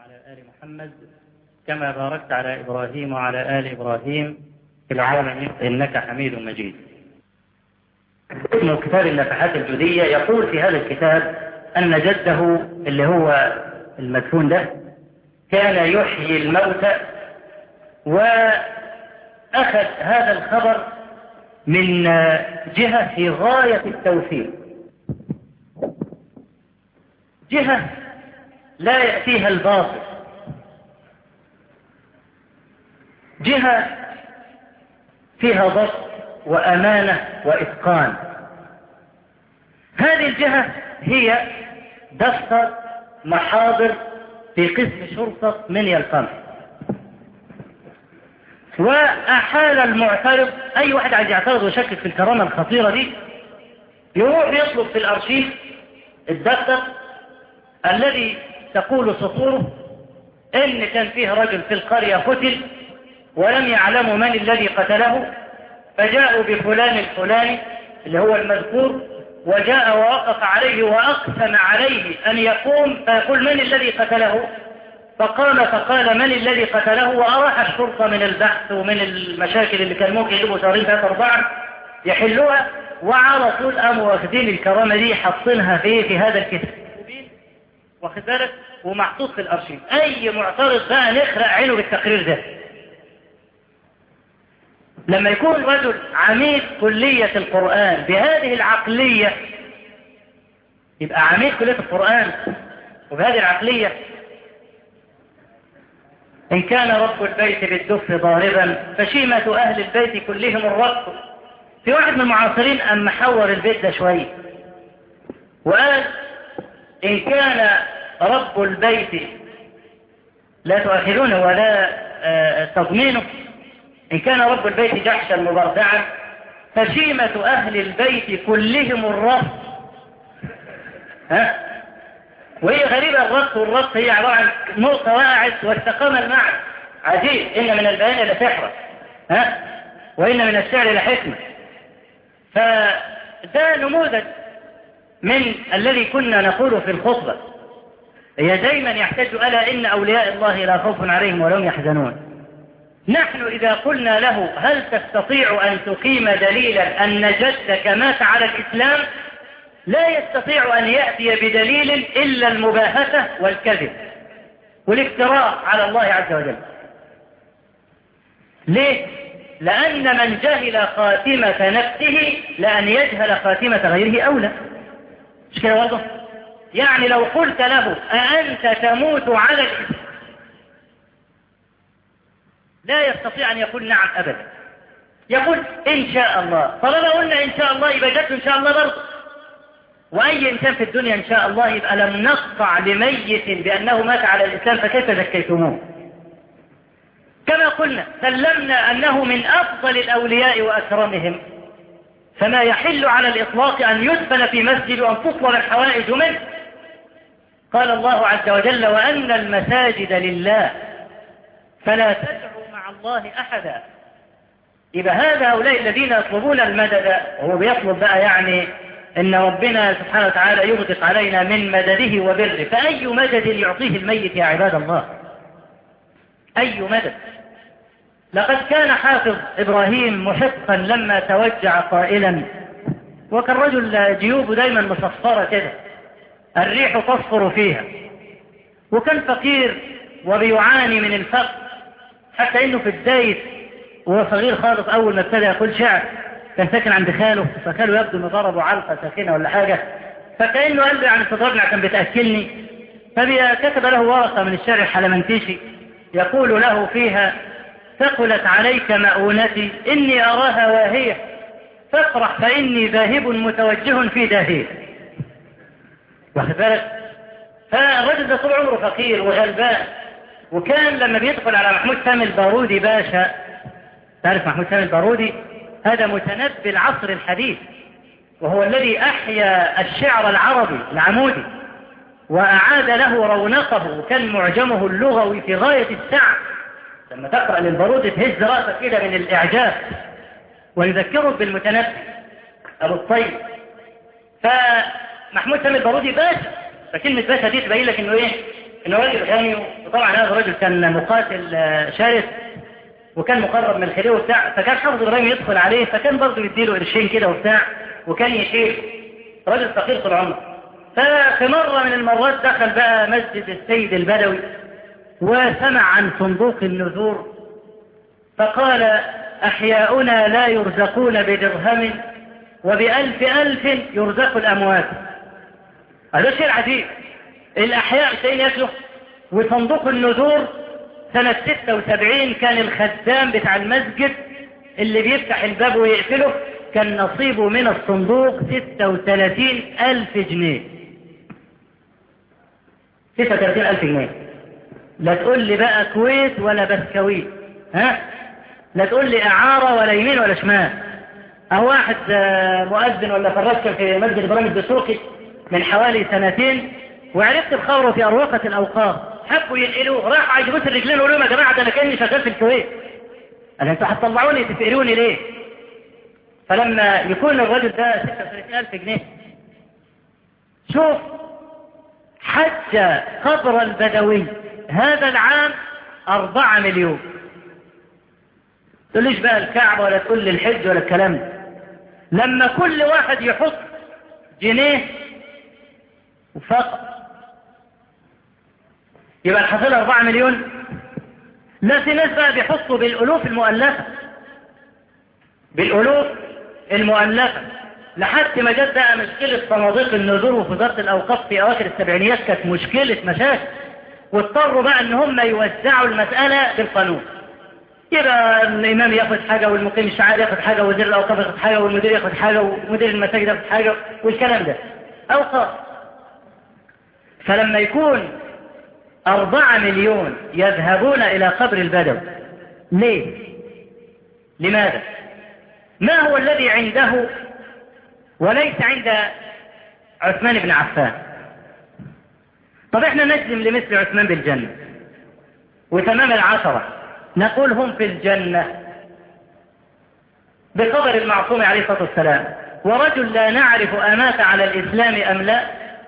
وعلى آل محمد كما باركت على إبراهيم وعلى آل إبراهيم في العالمين إنك حميد مجيد اسم كتاب النفحات الجودية يقول في هذا الكتاب أن جده اللي هو المدفون ده كان يحيي الموتى وأخذ هذا الخبر من جهة في غاية التوثيق جهة لا يأتيها الباطل جهة فيها ضبط وأمانة وإتقان هذه الجهة هي دفتر محاضر في قسم شرطة منيا القمح وأحال المعترض أي واحد عايز يعترض ويشكك في الكرامة الخطيرة دي يروح يطلب في الأرشيف الدفتر الذي تقول سطوره إن كان فيه رجل في القرية قتل ولم يعلموا من الذي قتله فجاءوا بفلان الفلاني اللي هو المذكور وجاء ووقف عليه وأقسم عليه أن يقوم فيقول من الذي قتله فقام فقال من الذي قتله وأراح الشرطة من البحث ومن المشاكل اللي كان ممكن يجيبوا شهرين ثلاثة أربعة يحلوها وعلى طول قاموا واخدين الكرامة دي حاطينها في في هذا الكتاب واخد بالك ومحطوط في الأرشيف أي معترض بقى نخرق عينه بالتقرير ده لما يكون رجل عميد كلية القرآن بهذه العقلية يبقى عميد كلية القرآن وبهذه العقلية إن كان رب البيت بالدف ضاربا فشيمة أهل البيت كلهم الرب في واحد من المعاصرين أم محور البيت ده شوية وقال إن كان رب البيت لا تؤخذونه ولا تضمينه إن كان رب البيت جحشا مبردعا فشيمة أهل البيت كلهم الرب ها وهي غريبة الربط والربط هي عبارة عن نقطة وقعت واستقام المعنى عجيب إن من البيان لسحرة ها وإن من الشعر لحكمة فده نموذج من الذي كنا نقوله في الخطبة هي دايما يحتاج ألا إن أولياء الله لا خوف عليهم ولا هم يحزنون نحن إذا قلنا له هل تستطيع أن تقيم دليلا أن جدك مات على الإسلام لا يستطيع أن يأتي بدليل إلا المباهة والكذب والافتراء على الله عز وجل ليه؟ لأن من جهل خاتمة نفسه لأن يجهل خاتمة غيره أولى مش كده واضح؟ يعني لو قلت له أأنت تموت على الإسلام لا يستطيع أن يقول نعم أبدا يقول إن شاء الله طالما قلنا إن شاء الله يبقى جت إن شاء الله برضه وأي إنسان في الدنيا إن شاء الله يبقى لم نقطع لميت بأنه مات على الإسلام فكيف زكيتموه كما قلنا سلمنا أنه من أفضل الأولياء وأكرمهم فما يحل على الإطلاق أن يدفن في مسجد وأن تطلب الحوائج منه قال الله عز وجل وأن المساجد لله فلا تدعوا مع الله أحدا يبقى هذا هؤلاء الذين يطلبون المدد وهو بيطلب بقى يعني إن ربنا سبحانه وتعالى يغدق علينا من مدده وبره فأي مدد يعطيه الميت يا عباد الله أي مدد لقد كان حافظ إبراهيم محقا لما توجع قائلا وكان رجل جيوبه دايما مصفرة كده الريح تصفر فيها وكان فقير وبيعاني من الفقر حتى انه في بداية وهو صغير خالص اول ما ابتدى يقول شعر كان ساكن عند خاله فخاله يبدو انه ضربه علقة ساخنة ولا حاجة فكأنه قال له يعني تضربني عشان بتأكلني فكتب له ورقة من الشعر الحلمنتيشي يقول له فيها ثقلت عليك مؤونتي إني أراها واهية فافرح فإني ذاهب متوجه في داهية واخد بالك فالرجل ده طول عمره فقير وغلبان وكان لما بيدخل على محمود سامي البارودي باشا تعرف محمود سامي البارودي هذا متنبي العصر الحديث وهو الذي أحيا الشعر العربي العمودي وأعاد له رونقه وكان معجمه اللغوي في غاية السعة لما تقرأ للبارودي تهز رأسك كده من الإعجاب ويذكرك بالمتنبي أبو الطيب فمحمود سامي البارودي باشا فكلمة باشا دي تبين لك إنه إيه انه راجل غني وطبعا هذا الرجل كان مقاتل شرس وكان مقرب من الخليل وبتاع فكان حافظ ابراهيم يدخل عليه فكان برضه يديله قرشين كده وبتاع وكان يشيل راجل فقير طول عمره ففي مرة من المرات دخل بقى مسجد السيد البدوي وسمع عن صندوق النذور فقال أحياؤنا لا يرزقون بدرهم وبألف ألف يرزق الأموات هذا شيء عجيب الأحياء شيء يسلخ وصندوق النذور سنة 76 كان الخدام بتاع المسجد اللي بيفتح الباب ويقفله كان نصيبه من الصندوق 36 ألف جنيه 36 ألف جنيه لا تقول لي بقى كويت ولا بسكويت ها لا تقول لي إعارة ولا يمين ولا شمال أهو واحد مؤذن ولا فرشة في مسجد إبراهيم الدسوقي من حوالي سنتين وعرفت بخبره في أروقة الأوقاف حبوا ينقلوه راح عجبوس الرجلين وقالوا لهم يا جماعة ده أنا كأني شغال في الكويت قال انتوا هتطلعوني تفقروني ليه فلما يكون الرجل ده 36000 جنيه شوف حج قبر البدوي هذا العام أربعة مليون تقوليش بقى الكعبة ولا تقول لي الحج ولا الكلام ده لما كل واحد يحط جنيه فقط يبقى الحصيل أربعة مليون لا في ناس بقى بيحطوا بالألوف المؤلفة بالألوف المؤلفة لحد ما جت بقى مشكلة صناديق النذور وفي وزارة الأوقاف في أواخر السبعينيات كانت مشكلة مشاكل واضطروا بقى ان هم يوزعوا المسألة بالقانون يبقى الإمام ياخد حاجة والمقيم الشعائر ياخد حاجة ووزير الأوقاف ياخد حاجة والمدير ياخد حاجة ومدير المساجد ياخد حاجة والكلام ده أوقاف فلما يكون أربعة مليون يذهبون إلى قبر البدو ليه؟ لماذا؟ ما هو الذي عنده وليس عند عثمان بن عفان طب احنا نجزم لمثل عثمان بالجنة وتمام العشرة نقول هم في الجنة بقدر المعصوم عليه الصلاة والسلام ورجل لا نعرف أمات على الإسلام أم لا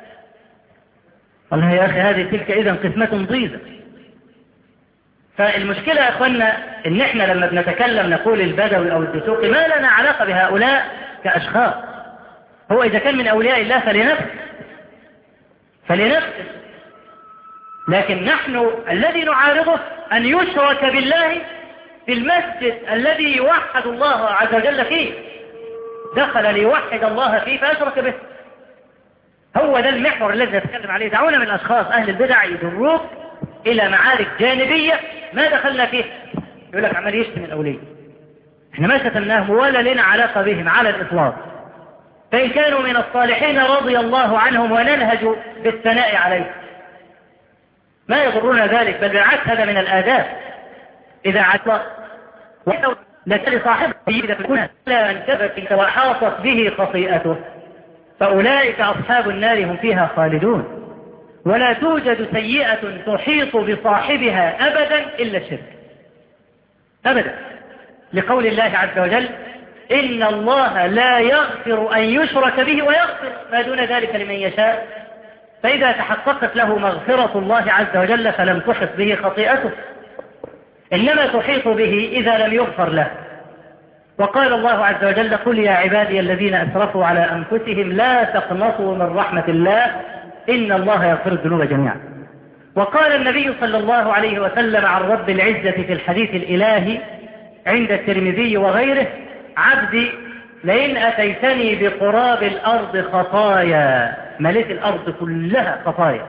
والله يا أخي هذه تلك إذا قسمة ضيزة فالمشكلة يا أخوانا إن إحنا لما بنتكلم نقول البدوي أو الدسوقي ما لنا علاقة بهؤلاء كأشخاص هو إذا كان من أولياء الله فلنفسه فلنفسه لكن نحن الذي نعارضه أن يشرك بالله في المسجد الذي يوحد الله عز وجل فيه دخل ليوحد الله فيه فأشرك به هو ده المحور الذي نتكلم عليه دعونا من الأشخاص أهل البدع يضروك إلى معارك جانبية ما دخلنا فيه يقول لك عمال يشتم الأولية احنا ما شتمناهم ولا لنا علاقة بهم على الإطلاق فإن كانوا من الصالحين رضي الله عنهم وننهج بالثناء عليهم ما يضرنا ذلك بل بالعكس هذا من الآداب إذا عطل لكن صاحبه إذا كنا لا انتبت وحاطت به خطيئته فأولئك أصحاب النار هم فيها خالدون ولا توجد سيئة تحيط بصاحبها أبدا إلا الشرك أبدا لقول الله عز وجل إن الله لا يغفر أن يشرك به ويغفر ما دون ذلك لمن يشاء فإذا تحققت له مغفرة الله عز وجل فلم تحط به خطيئته إنما تحيط به إذا لم يغفر له وقال الله عز وجل قل يا عبادي الذين أسرفوا على أنفسهم لا تقنطوا من رحمة الله إن الله يغفر الذنوب جميعا وقال النبي صلى الله عليه وسلم عن رب العزة في الحديث الإلهي عند الترمذي وغيره عبدي لئن أتيتني بقراب الأرض خطايا مليت الأرض كلها خطايا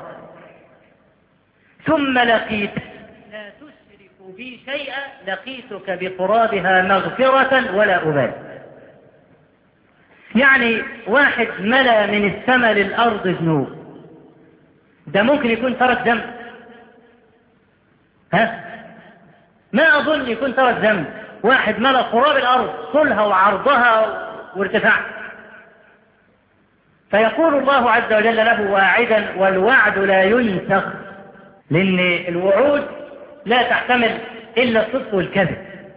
ثم لقيت لا تشرك بي شيئا لقيتك بقرابها مغفرة ولا أبالي يعني واحد ملا من السماء للأرض ذنوب ده ممكن يكون ترك ذنب ها ما أظن يكون ترك ذنب واحد ملا قراب الأرض طولها وعرضها وارتفاعها فيقول الله عز وجل له واعدا والوعد لا ينسخ لأن الوعود لا تحتمل إلا الصدق والكذب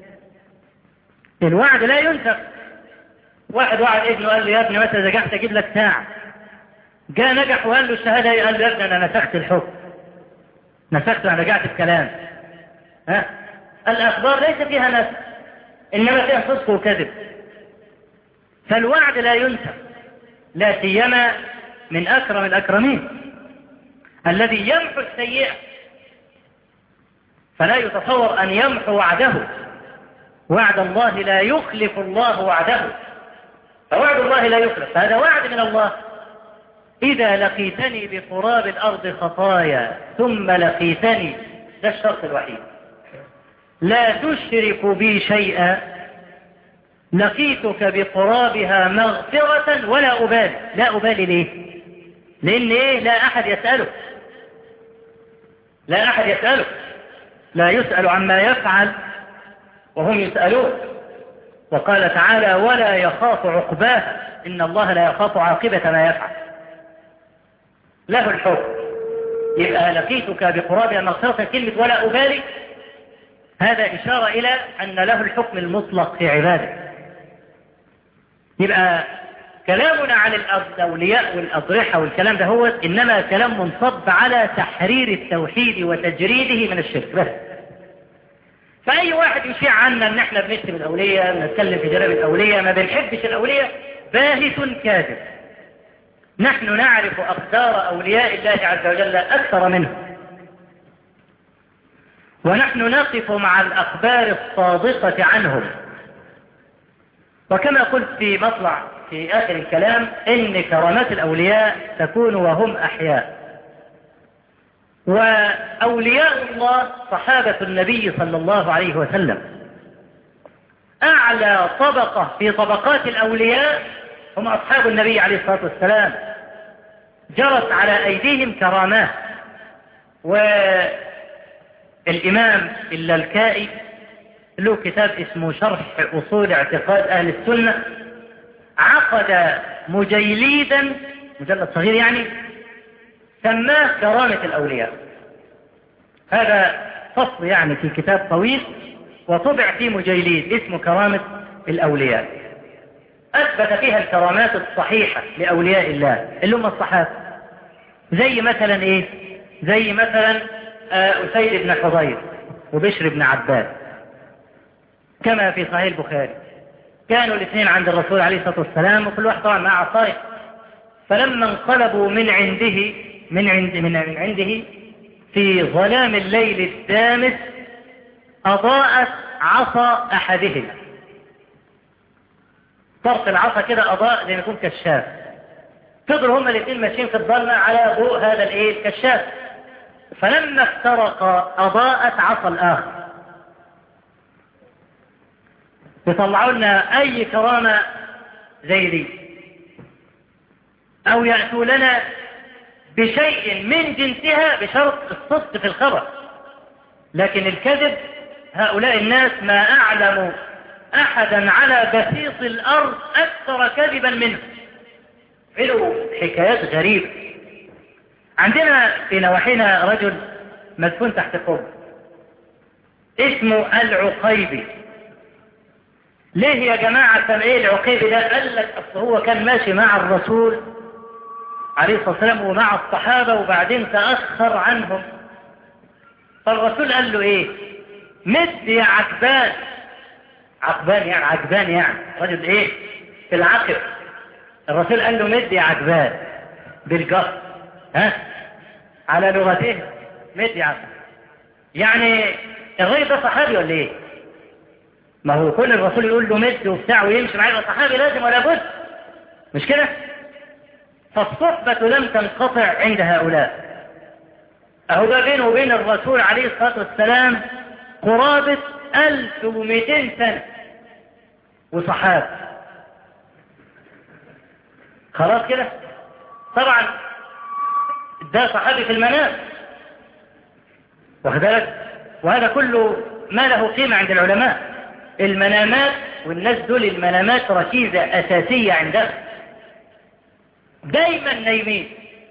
الوعد لا ينسخ واحد وعد ابنه قال له يا ابني متى نجحت اجيب لك ساعة جاء نجح وقال له الشهادة قال له يا ابني انا نسخت الحكم نسكت أنا رجعت الكلام ها الأخبار ليس فيها نسك إنما فيها صدق وكذب فالوعد لا ينسى لا سيما من أكرم الأكرمين الذي يمحو السيئة فلا يتصور أن يمحو وعده وعد الله لا يخلف الله وعده فوعد الله لا يخلف هذا وعد من الله إذا لقيتني بقراب الأرض خطايا ثم لقيتني ده الشرط الوحيد لا تشرك بي شيئا لقيتك بقرابها مغفرة ولا أبالي لا أبالي ليه لأن إيه لا أحد يسأله لا أحد يسأله لا يسأل عما يفعل وهم يسألون وقال تعالى ولا يخاف عقباها إن الله لا يخاف عاقبة ما يفعل له الحكم يبقى لقيتك بقرابها مغفرة كلمة ولا أبالي هذا إشارة إلى أن له الحكم المطلق في عباده يبقى كلامنا عن الأولياء والأضرحة والكلام ده هو إنما كلام منصب على تحرير التوحيد وتجريده من الشرك بس فأي واحد يشيع عنا أن احنا بنشتم الأولياء بنتكلم في جناب الأولياء ما بنحبش الأولياء باهت كاذب نحن نعرف أقدار أولياء الله عز وجل أكثر منه ونحن نقف مع الأخبار الصادقة عنهم وكما قلت في مطلع في آخر الكلام إن كرامات الأولياء تكون وهم أحياء وأولياء الله صحابة النبي صلى الله عليه وسلم أعلى طبقة في طبقات الأولياء هم أصحاب النبي عليه الصلاة والسلام جرت على أيديهم كرامات والإمام اللالكائي له كتاب اسمه شرح أصول اعتقاد أهل السنة عقد مجيليدا مجلد صغير يعني سماه كرامة الأولياء هذا فصل يعني في كتاب طويل وطبع في مجيليد اسمه كرامة الأولياء أثبت فيها الكرامات الصحيحة لأولياء الله اللي هم الصحابة زي مثلا إيه زي مثلا أسيد بن حضير وبشر بن عباس كما في صحيح البخاري كانوا الاثنين عند الرسول عليه الصلاة والسلام وكل واحد طبعا مع عصايه فلما انقلبوا من عنده من عند من عنده في ظلام الليل الدامس أضاءت عصا أحدهم طرف العصا كده أضاء زي ما يكون كشاف فضلوا هما الاثنين ماشيين في الظلمة على ضوء هذا الايه الكشاف فلما افترقا أضاءت عصا الآخر يطلعوا لنا أي كرامة زي دي أو يأتوا لنا بشيء من جنسها بشرط الصدق في الخبر لكن الكذب هؤلاء الناس ما أعلم أحدا على بسيط الأرض أكثر كذبا منه له حكايات غريبة عندنا في نواحينا رجل مدفون تحت قبر اسمه العقيبي ليه يا جماعة كان ايه العقيبي ده قال لك اصل هو كان ماشي مع الرسول عليه الصلاة والسلام ومع الصحابة وبعدين تأخر عنهم فالرسول قال له ايه مد يا عكبان عكبان يعني عكبان يعني رجل ايه في العقب الرسول قال له مد يا عكبان بالجهر ها على لغته مد يا عكبان يعني الراجل ده صحابي ولا ايه ما هو كل الرسول يقول له مد وبتاع ويمشي معاه يبقى صحابي لازم ولا بد مش كده فالصحبة لم تنقطع عند هؤلاء أهو ده بينه وبين الرسول عليه الصلاة والسلام قرابة 1200 سنة وصحابة خلاص كده طبعا ده صحابي في المنام واخدلك وهذا كله ما له قيمة عند العلماء المنامات والناس دول المنامات ركيزة أساسية عندهم دايما نايمين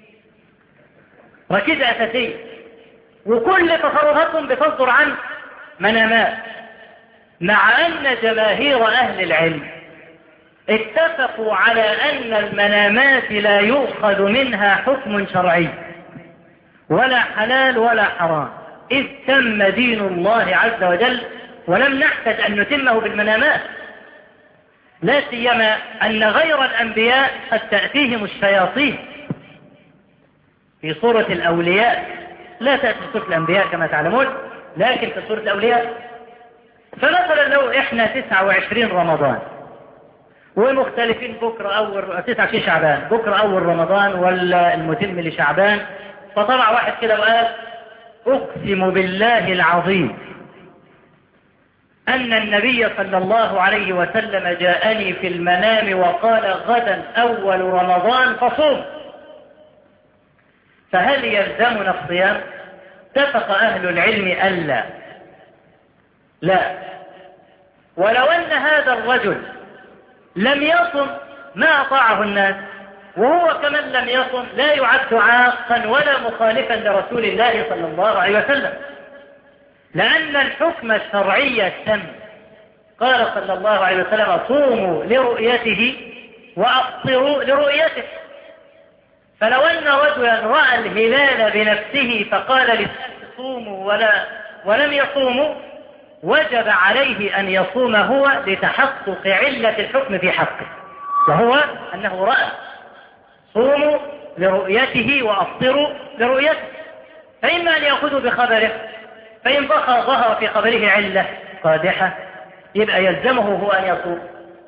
ركيزة أساسية وكل تصرفاتهم بتصدر عن منامات مع أن جماهير أهل العلم اتفقوا على أن المنامات لا يؤخذ منها حكم شرعي ولا حلال ولا حرام إذ تم دين الله عز وجل ولم نحتج أن نتمه بالمنامات لا سيما أن غير الأنبياء قد تأتيهم الشياطين في صورة الأولياء لا تأتي صورة الأنبياء كما تعلمون لكن في صورة الأولياء فمثلا لو إحنا 29 رمضان ومختلفين بكرة أول 29 شعبان بكرة أول رمضان ولا المتم لشعبان فطلع واحد كده وقال أقسم بالله العظيم أن النبي صلى الله عليه وسلم جاءني في المنام وقال غدا أول رمضان فصوم فهل يلزمنا الصيام اتفق أهل العلم ألا لا ولو أن هذا الرجل لم يصم ما أطاعه الناس وهو كمن لم يصم لا يعد عاقا ولا مخالفا لرسول الله صلى الله عليه وسلم لأن الحكم الشرعي التم قال صلى الله عليه وسلم صوموا لرؤيته وأفطروا لرؤيته فلو أن رجلا رأى الهلال بنفسه فقال للناس صوموا ولا ولم يصوموا وجب عليه أن يصوم هو لتحقق علة الحكم في حقه وهو أنه رأى صوموا لرؤيته وأفطروا لرؤيته فإما أن يأخذوا بخبره فإن بقى ظهر في خبره علة قادحة يبقى يلزمه هو أن يصوم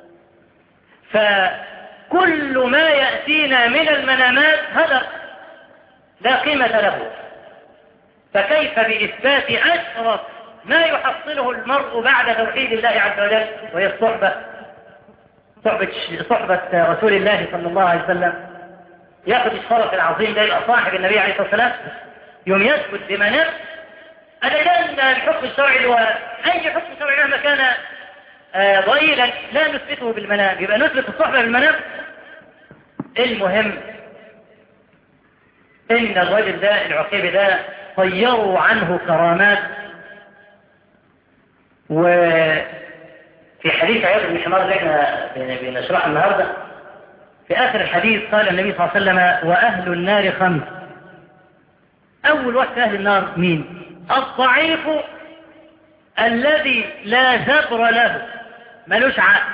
فكل ما يأتينا من المنامات هذا لا قيمة له فكيف بإثبات أشرف ما يحصله المرء بعد توحيد الله عز وجل وهي الصحبة صحبة, صحبة رسول الله صلى الله عليه وسلم يأخذ الشرف العظيم ده يبقى صاحب النبي عليه الصلاة والسلام يوم يثبت بمنام هذا كان الحكم الشرعي هو أي حكم شرعي مهما كان ضئيلا لا نثبته بالمنام يبقى نثبت الصحبة بالمنام المهم إن الرجل ده العقيب ده طيروا عنه كرامات وفي حديث عياض بن حمار اللي احنا بنشرحه النهارده في آخر الحديث قال النبي صلى الله عليه وسلم وأهل النار خمس أول واحد أهل النار مين الضعيف الذي لا زبر له ملوش عقل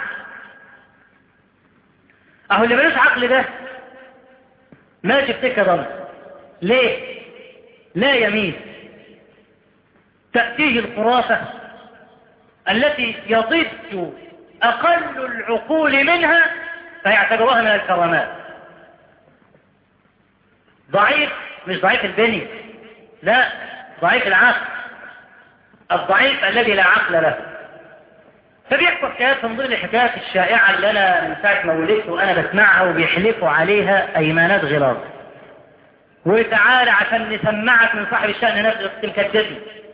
أهو اللي ملوش عقل ده ماشي في سكة ضل ليه لا يمين تأتيه الخرافة التي يضج أقل العقول منها فيعتبروها من الكرامات ضعيف مش ضعيف البني لا ضعيف العقل الضعيف الذي لا عقل له فبيحكوا حكايات من ضمن الحكايات الشائعة اللي أنا من ساعة ما ولدت وأنا بسمعها وبيحلفوا عليها أيمانات غلاظ وتعالى عشان نسمعك من صاحب الشأن نفسه تكذبني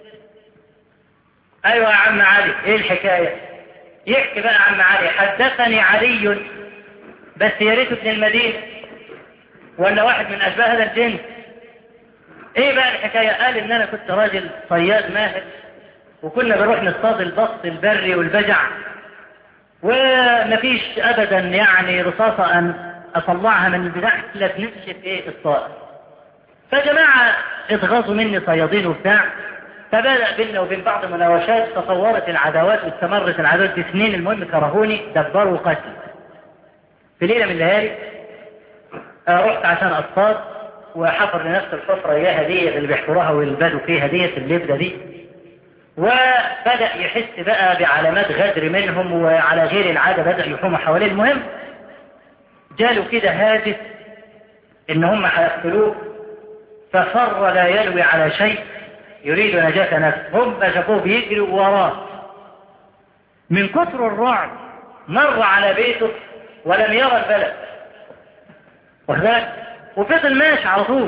أيوة يا عم علي إيه الحكاية يحكي بقى عم علي حدثني علي بس يا ريت ابن المدينة ولا واحد من أشباه هذا الجنس ايه بقى الحكاية قال ان انا كنت راجل صياد ماهر وكنا بنروح نصطاد البط البري والبجع ومفيش ابدا يعني رصاصة ان اطلعها من البتاع الا بنكشف ايه الصائد فجماعة اتغاظوا مني صيادين وبتاع فبدأ بيننا وبين بعض المناوشات تطورت العداوات واستمرت العداوات دي سنين المهم كرهوني دبروا قتل في ليلة من الليالي رحت عشان اصطاد وحفر لنفس الحفرة اياها دي اللي بيحفروها ويلبدوا فيها ديت اللبدة دي وبدأ يحس بقى بعلامات غدر منهم وعلى غير العادة بدأ يحوموا حواليه المهم جاله كده هاجس ان هم هيقتلوه ففر لا يلوي على شيء يريد نجاة نفسه هم شافوه بيجري وراه من كثر الرعب مر على بيته ولم يرى البلد وذلك وفضل ماشي على طول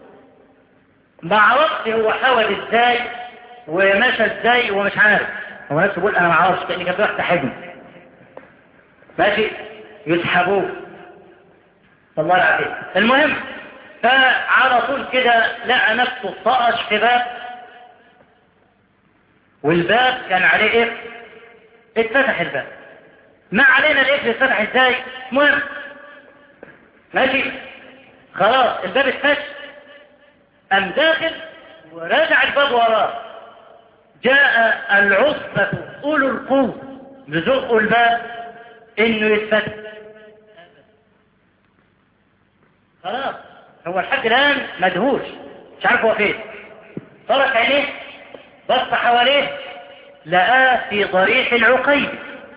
مع وقت هو حاول ازاي ومشى ازاي ومش عارف هو نفسه بيقول انا ما اعرفش كاني كان راح تحبني ماشي يسحبوه الله العافيه المهم فعلى طول كده لقى نفسه طقش في باب والباب كان عليه ايه اتفتح الباب ما علينا الايه اتفتح ازاي المهم ماشي خلاص الباب اتفتح أم داخل ورجع الباب وراه جاء العصبة أولو القوة بزقوا الباب إنه يتفتح خلاص هو لحد الآن مدهوش مش عارف هو فين طرق عينيه بص حواليه لقاه في ضريح العقيد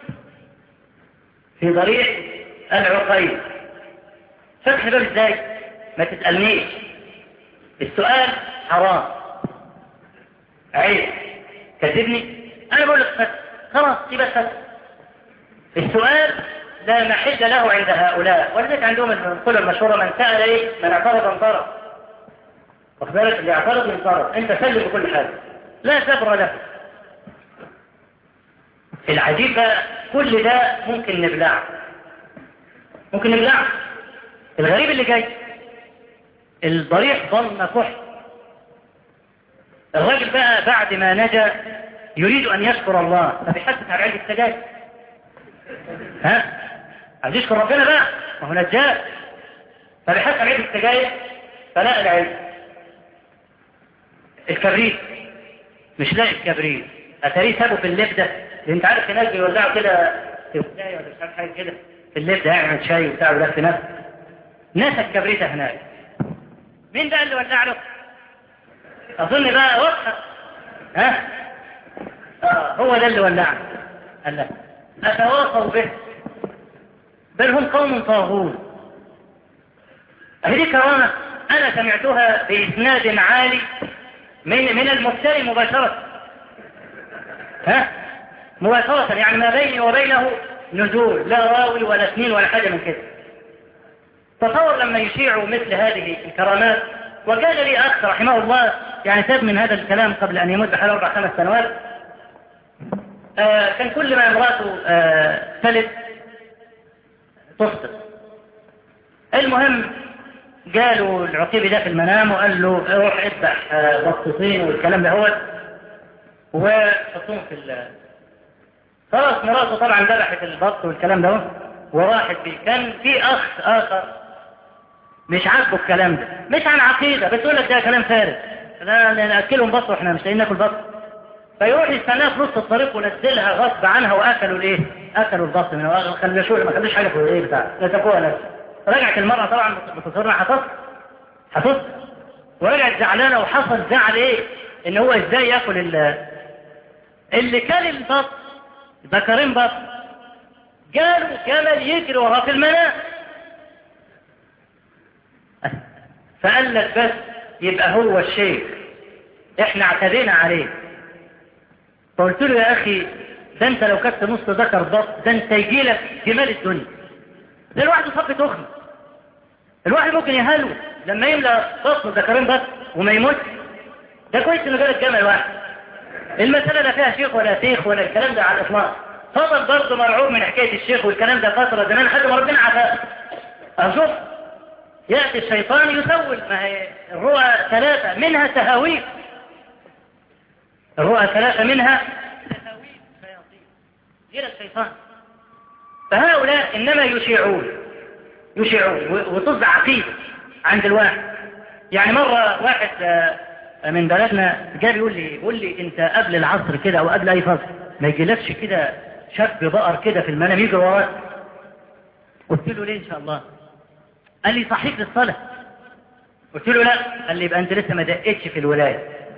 في ضريح العقيد فتح الباب ازاي ما تسألنيش السؤال حرام عيب كذبني انا بقول لك فتح خلاص يبقى فتح السؤال لا محل له عند هؤلاء ولذلك عندهم المقولة المشهورة من سأل ايه من اعترض انطرد واخد بالك اللي اعترض ينطرد انت سلم بكل حاجة لا جبر له العجيب بقى كل ده ممكن نبلعه ممكن نبلعه الغريب اللي جاي الضريح ظل مفح الراجل بقى بعد ما نجا يريد ان يشكر الله فبيحسس على علبة السجاير ها عايز يشكر ربنا بقى ما هو نجاه فبيحسس على علبة السجاير فلاقى العلم الكبريت مش لاقي الكبريت اتاريه سابه في اللبده لان انت عارف الناس بيولعوا كده في ولايه ولا مش عارف حاجه كده في اللبده يعمل شاي وبتاع ولا في نفسه ناس الكبريت هناك مين ده اللي ولع له اظن بقى واضحه ها اه هو ده اللي ولع قال لا اتواصوا به بل هم قوم طاغون هذه كرامه انا سمعتها باسناد عالي من من المفتري مباشره ها مباشرة يعني ما بيني وبينه نزول لا راوي ولا سنين ولا حاجة من كده تصور لما يشيعوا مثل هذه الكرامات وكان لي أخ رحمه الله يعني تاب من هذا الكلام قبل أن يموت بحوالي أربع خمس سنوات آه كان كل ما امرأته آه تلد تسقط المهم قالوا العقيبي ده في المنام وقال له روح اذبح آه بطيطين والكلام ده هو وحطوهم في ال خلاص مراته طبعا ذبحت البط والكلام ده وراحت بيه كان في اخ اخر مش عاجبه الكلام ده مش عن عقيده بس يقول لك ده كلام فارغ لا ناكلهم بط واحنا مش لاقيين ناكل بط فيروح يستناها في نص الطريق ونزلها غصب عنها واكلوا الايه؟ اكلوا البط من خلشوه ما خلوش حاجه في الايه بتاع نسكوها نفسه رجعت المراه طبعا بتصر حصلت حصلت ورجعت زعلانه وحصل زعل ايه؟ ان هو ازاي ياكل اللي كان البط ذكرين بط قالوا جمل يجري وراه في المنام فقال لك بس يبقى هو الشيخ احنا اعتدينا عليه فقلت له يا اخي ده انت لو كنت نص ذكر بط ده انت يجي لك جمال الدنيا ده الواحد صف تخن الواحد ممكن يهلو لما يملى بطن ذكرين بط وما يموت ده كويس انه جالك جمل واحد المسألة لا فيها شيخ ولا شيخ ولا الكلام ده على الإطلاق فضل برضه مرعوب من حكاية الشيخ والكلام ده فترة زمان لحد ما ربنا عفاه أشوف يأتي الشيطان يسول ما هي الرؤى ثلاثة منها تهاويل الرؤى ثلاثة منها تهاويل شياطين غير الشيطان فهؤلاء إنما يشيعون يشيعون وتصبح عقيدة عند الواحد يعني مرة واحد من بلدنا جاب يقول لي يقول لي انت قبل العصر كده او قبل اي فصل ما يجيلكش كده شاب بقر كده في المنام يجري وراك قلت له ليه ان شاء الله قال لي صحيح للصلاه قلت له لا قال لي يبقى انت لسه ما دقتش في الولايه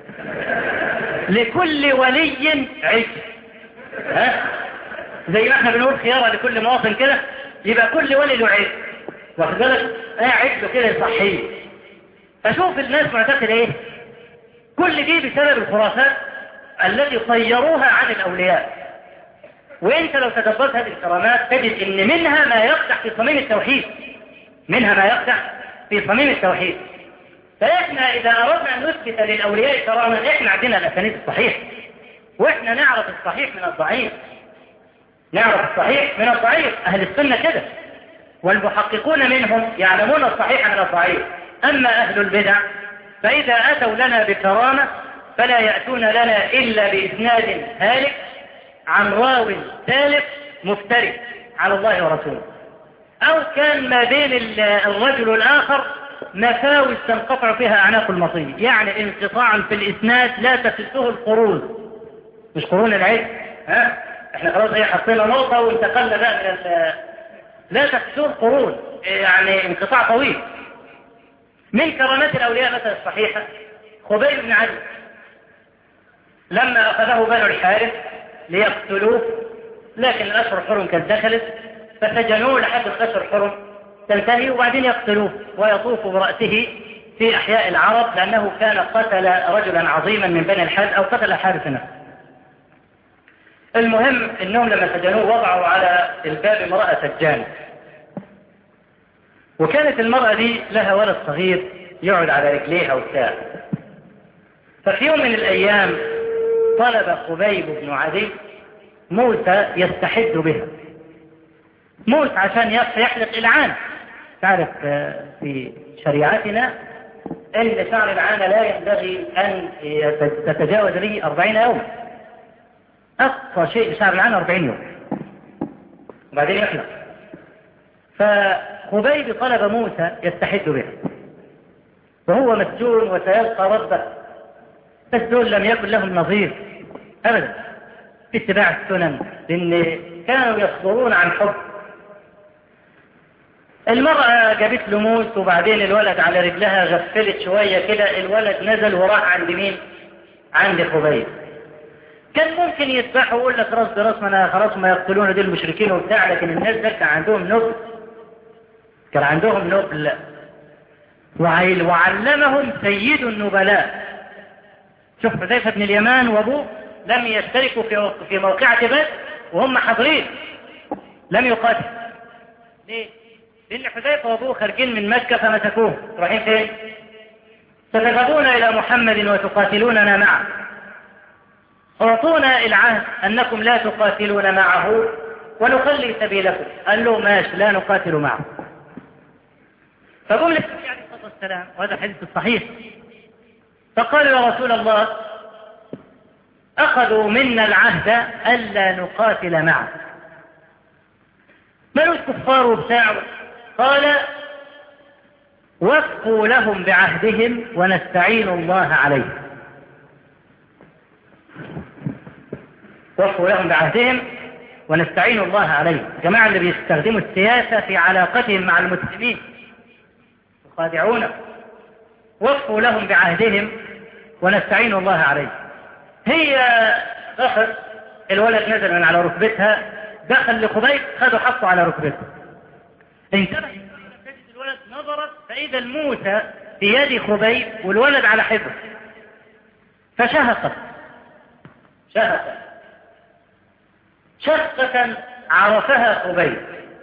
لكل ولي عز ها زي ما احنا بنقول خياره لكل مواطن كده يبقى كل ولي له عز واخد بالك قاعد له كده يصحيه فشوف الناس معتقده ايه كل دي بسبب الخرافات التي طيروها عن الأولياء وانت لو تدبرت هذه الكرامات تجد ان منها ما يقدح في صميم التوحيد منها ما يقدح في صميم التوحيد فاحنا اذا اردنا ان نثبت للاولياء كرامه احنا عندنا الاسانيد الصحيح واحنا نعرف الصحيح من الضعيف نعرف الصحيح من الضعيف اهل السنه كده والمحققون منهم يعلمون الصحيح من الضعيف اما اهل البدع فإذا أتوا لنا بكرامة فلا يأتون لنا إلا بإسناد هالك عن راو ثالث مفتري على الله ورسوله أو كان ما بين الرجل الآخر مفاوز تنقطع فيها أعناق المصير يعني انقطاعا في الإسناد لا تفسه القرون مش قرون العلم ها احنا خلاص ايه حطينا نقطة وانتقلنا بقى من لا تفسه القرون يعني انقطاع طويل من كرامات الأولياء مثلا الصحيحة خبيب بن علي لما أخذه بنو الحارث ليقتلوه لكن الأشهر الحرم كانت دخلت فسجنوه لحد الأشهر الحرم تنتهي وبعدين يقتلوه ويطوف برأسه في أحياء العرب لأنه كان قتل رجلا عظيما من بني الحارث أو قتل حارث نفسه المهم انهم لما سجنوه وضعوا على الباب امرأة سجان وكانت المرأة دي لها ولد صغير يقعد على رجليها وبتاع ففي يوم من الايام طلب خبيب بن عدي موسى يستحد بها موسى عشان يحلق العان تعرف في شريعتنا ان شعر العانة لا ينبغي ان تتجاوز به أربعين يوما أقصى شيء لشعر العانة أربعين يوم وبعدين يحلق فخبيب طلب موسى يستحد بها وهو مسجون وسيلقى ربه بس دول لم يكن لهم نظير أبدا في اتباع السنن لأن كانوا يصدرون عن حب المرأة جابت له موس وبعدين الولد على رجلها غفلت شوية كده الولد نزل وراح عند مين عند خبيب كان ممكن يذبحوا ويقول لك راس براس ما انا خلاص ما يقتلون دي المشركين وبتاع لكن الناس ده كان عندهم نبل كان عندهم نبل وعلمهم سيد النبلاء شوف حذيفة بن اليمان وابوه لم يشتركوا في في موقعة بدر وهم حاضرين لم يقاتل ليه؟ لأن حذيفة وابوه خارجين من مكة فمسكوه رايحين فين؟ ستذهبون إلى محمد وتقاتلوننا معه اعطونا العهد أنكم لا تقاتلون معه ونخلي سبيلكم قال له ماشي لا نقاتل معه فقم للنبي عليه الصلاة والسلام وهذا الحديث الصحيح فقالوا يا رسول الله أخذوا منا العهد ألا نقاتل معه ملوش كفار وبتاع قال وفقوا لهم بعهدهم ونستعين الله عليه وفقوا لهم بعهدهم ونستعين الله عليه جماعة اللي بيستخدموا السياسة في علاقتهم مع المسلمين يخادعونه وفقوا لهم بعهدهم ونستعين الله عليه هي دخل الولد نزل من على ركبتها دخل لخبيب خدوا حطوا على ركبته انتبه الولد نظرت فإذا الموسى في يد خبيب والولد على حبه فشهقت شهقت شهقة عرفها خبيب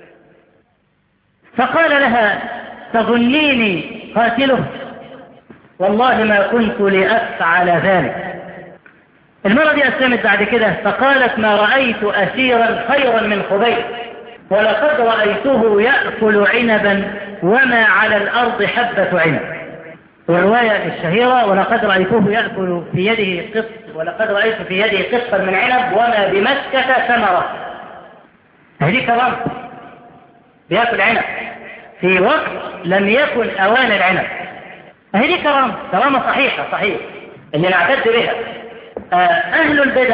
فقال لها تظنيني قاتله والله ما كنت لأفعل ذلك المرة دي أسلمت بعد كده فقالت ما رأيت أسيرا خيرا من خبيب ولقد رأيته يأكل عنبا وما على الأرض حبة عنب والرواية الشهيرة ولقد رأيته يأكل في يده قط ولقد رأيت في يده قطا من عنب وما بمسكة ثمرة هذه كرامة بيأكل عنب في وقت لم يكن أوان العنب هذه كرامة كرامة صحيحة صحيح اللي نعتد بها أهل البدع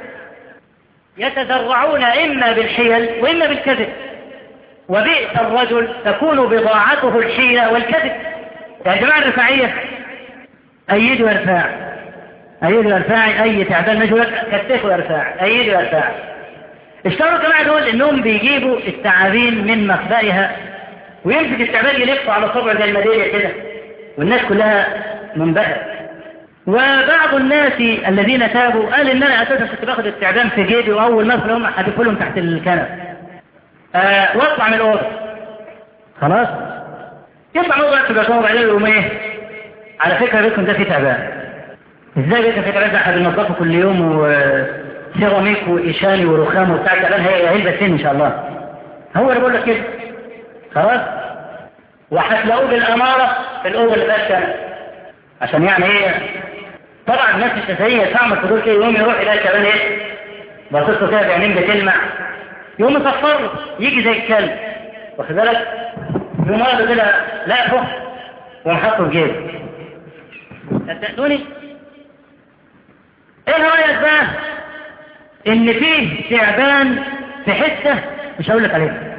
يتذرعون إما بالحيل وإما بالكذب وبئس الرجل تكون بضاعته الحيلة والكذب يا جماعة الرفاعية أيدوا الرفاع أيدوا الرفاع أي تعبان مجهول كتفوا الرفاع أيدوا الرفاع اشتروا كمان دول انهم بيجيبوا التعابين من مخبئها ويمسك التعبان يلفه على صبع زي المدينة كده والناس كلها منبهرة وبعض الناس الذين تابوا قال ان انا اساسا كنت باخد التعبان في جيبي واول ما ادخل هم حدفوا لهم تحت الكنب آه واطلع من الاوضه خلاص يطلع من الاوضه في البلكونه وبعدين يقوم ايه على فكره بيتكم ده فيه تعبان ازاي بيتكم فيه تعبان احنا بننضفه كل يوم وسيراميك وايشاني ورخام وبتاع التعبان هي علبه سن ان شاء الله هو اللي بقول لك كده خلاص وهتلاقوه بالاماره في الاوضه اللي فيها عشان يعني ايه طبعا الناس الشافعيه تعمل فضول كده يوم يروح يلاقي كمان ايه باصص كده بعينين بتلمع يوم يصفر يجي زي الكلب واخد بالك يوم واحد كده لا فخ وحطه في جيبه صدقوني ايه رأيك بقى ان فيه تعبان في حتة مش هقول لك عليها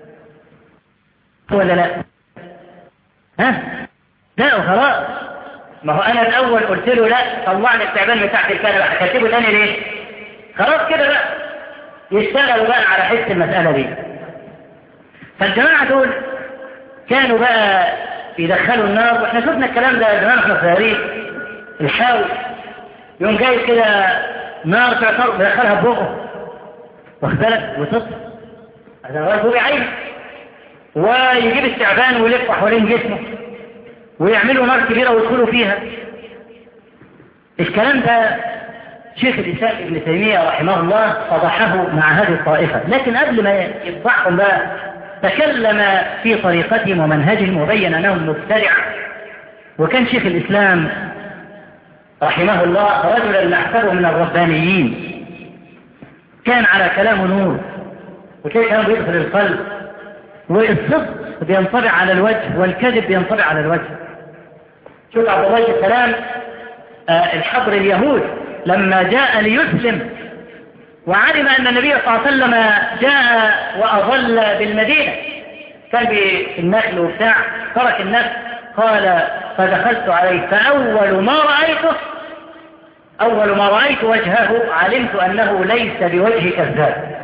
ولا لا ها لا وخلاص ما هو انا الاول قلت له لا طلعني التعبان من تحت الكنبه هكتبه تاني ليه خلاص كده بقى يشتغلوا بقى على حس المسألة دي فالجماعة دول كانوا بقى يدخلوا النار واحنا شفنا الكلام ده زمان احنا صغيرين الحاوي يوم جاي كده نار تعتبر يدخلها ببقه واخد بالك وتصل هذا هو فوق عين ويجيب التعبان ويلف حوالين جسمه ويعملوا نار كبيرة ويدخلوا فيها الكلام ده شيخ الإسلام ابن تيمية رحمه الله فضحه مع هذه الطائفة لكن قبل ما يفضحهم بقى تكلم في طريقتهم ومنهجهم وبين أنهم مبتدع وكان شيخ الإسلام رحمه الله رجلا نحسبه من الربانيين كان على كلامه نور وكيف كان بيدخل القلب والصدق بينطبع على الوجه والكذب بينطبع على الوجه شوف عبد الله السلام آه الحبر اليهود لما جاء ليسلم وعلم أن النبي صلى الله عليه وسلم جاء وأظل بالمدينة كان بالنخل وبتاع ترك النخل قال فدخلت عليه فأول ما رأيته أول ما رأيت وجهه علمت أنه ليس بوجه كذاب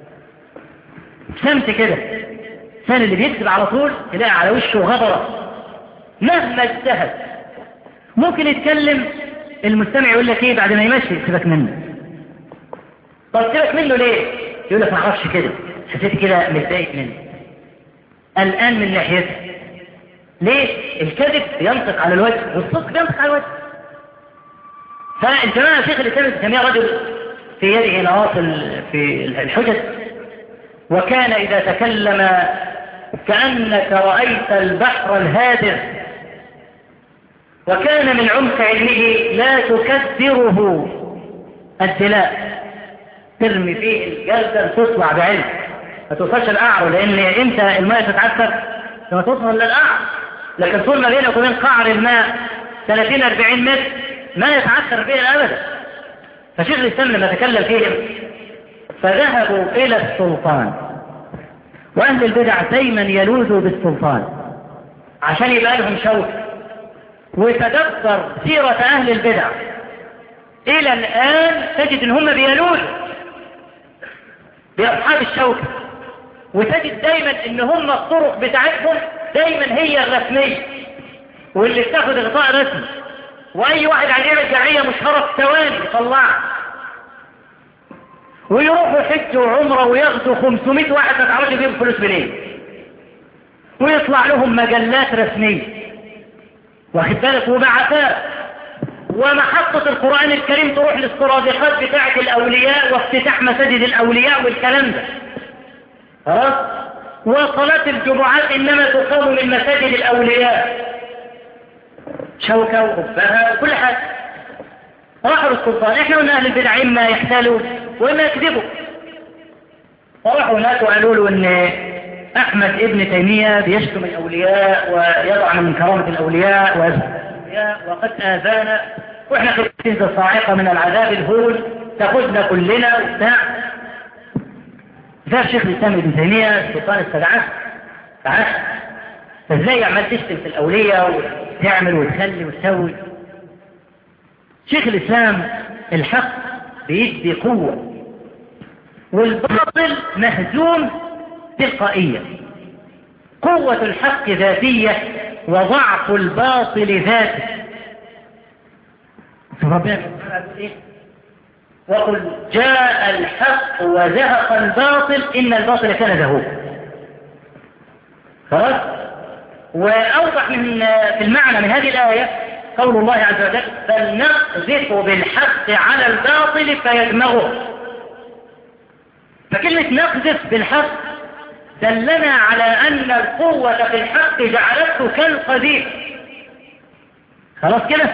سمت كده الإنسان اللي بيكذب على طول تلاقي على وشه غبرة مهما اجتهد ممكن يتكلم المستمع يقول لك ايه بعد ما يمشي سيبك منه طب سيبك منه ليه يقول لك ما اعرفش كده حسيت كده متضايق منه الآن من ناحيته ليه الكذب ينطق على الوجه والصدق ينطق على الوجه فالجماعة شيخ الإسلام ابن تيمية رجل في يده نواصل في الحجج وكان إذا تكلم كأنك رأيت البحر الهادر وكان من عمق علمه لا تكدره الدلاء ترمي فيه الجلدة تطلع بعلم ما توصلش القعر لأن انت الماء تتعثر لما توصل للقعر لكن طول ما بينك وبين قعر الماء 30 40 متر ما يتعثر فيه أبدا فشيخ الإسلام لما تكلم فيهم فذهبوا إلى السلطان وأهل البدع دايما يلوذوا بالسلطان عشان يبقى لهم شوك وتدبر سيرة أهل البدع إلى الآن تجد إن هم بيلوذوا بأصحاب الشوكة وتجد دايما إن هم الطرق بتاعتهم دايما هي الرسمية واللي بتاخد غطاء رسمي وأي واحد عليه الجمعية مشهرة في ثواني يطلعها ويروحوا حج وعمرة وياخدوا 500 واحد ما تعرفش يجيبوا فلوس منين ويطلع لهم مجلات رسمية واخد بالك وبعثات ومحطة القرآن الكريم تروح للصرادقات بتاعة الأولياء وافتتاح مساجد الأولياء والكلام ده خلاص وصلاة الجمعات إنما تقام من مساجد الأولياء شوكة وقبها وكل حاجة راحوا للسلطان احنا قلنا اهل البدع اما يحتالوا واما يكذبوا فراحوا هناك وقالوا له ان احمد ابن تيمية بيشتم الاولياء ويضع من كرامة الاولياء الاولياء وقد اذانا واحنا خلفين الصاعقة من العذاب الهول تاخذنا كلنا وبتاع ذهب شيخ الاسلام ابن تيمية السلطان استدعاه تعال فازاي عمال تشتم في الاولياء وتعمل وتخلي وتسوي شيخ الإسلام الحق بيدي قوة والباطل مهزوم تلقائيا قوة الحق ذاتية وضعف الباطل ذاته ربنا إيه؟ وقل جاء الحق وزهق الباطل إن الباطل كان ذهوبا خلاص وأوضح من في المعنى من هذه الآية قول الله عز وجل بل نقذف بالحق على الباطل فيدمغه فكلمة نقذف بالحق دلنا على أن القوة في الحق جعلته كالقذيف خلاص كده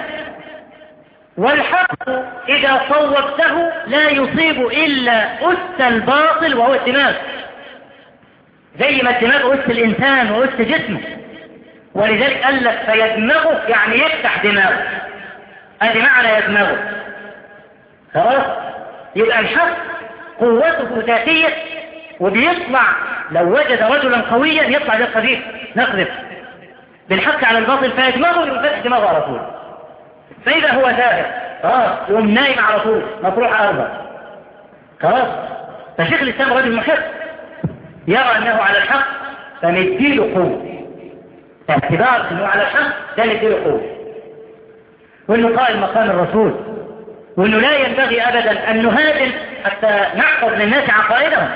والحق إذا صوبته لا يصيب إلا أس الباطل وهو الدماغ زي ما الدماغ أس الإنسان وأس جسمه ولذلك قال لك فيدمغه يعني يفتح دماغه ادي معنى يدمغه خلاص يبقى الحق قوته ذاتية وبيطلع لو وجد رجلا قويا يطلع بالقذيف نقذف بالحق على الباطل فيدمغه يفتح دماغه على طول فإذا هو ثابت خلاص يقوم نايم على طول مطروح أرضا خلاص فشيخ الإسلام رجل محب يرى أنه على الحق فنديله قوة اعتبار أنه على الحق ده نديله قوة وأنه قائم مقام الرسول وأنه لا ينبغي أبدا أن نهاجم حتى نحفظ للناس عقائدهم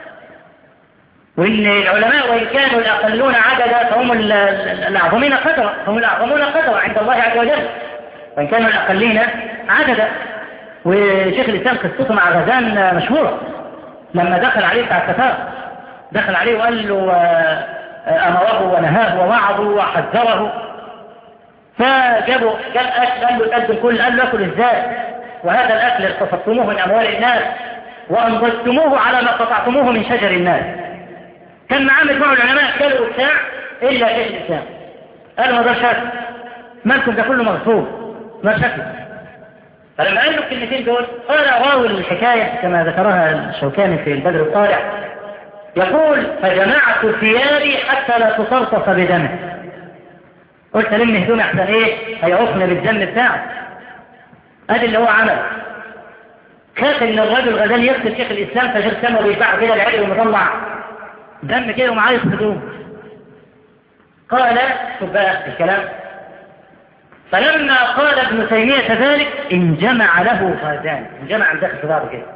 وإن العلماء وإن كانوا الأقلون عددا فهم الأعظمين قدرا هم الأعظمون قدرا عند الله عز وجل وإن كانوا الأقلين عددا وشيخ الإسلام قصته مع غزان مشهورة لما دخل عليه بتاع التفاق دخل عليه وقال له أمره ونهاه ووعظه وحذره فجابوا جاب أكل قال له تقدم كل قال له أكل إزاي وهذا الأكل اقتصدتموه من أموال الناس وأنضجتموه على ما قطعتموه من شجر الناس كان معاه مجموعة العلماء كانوا وبتاع إلا شيخ الإسلام قالوا ما ده شكل مالكم ده كله مغصوب ما شكل فلما قال له الكلمتين دول قال راوي الحكاية كما ذكرها الشوكاني في البدر الطالع يقول فجمعت ثيابي حتى لا تطرطف بدمه قلت لم هدومي احسن ايه هيعوفنا بالدم بتاعه ادي اللي هو عمل خاف ان الرجل غزال يقتل شيخ الاسلام فغير سمه ويباعه كده العرق ومطلع دم كده ومعاه هدوم قال شوف بقى الكلام فلما قال ابن تيمية ذلك انجمع له غازان انجمع داخل في بعض كده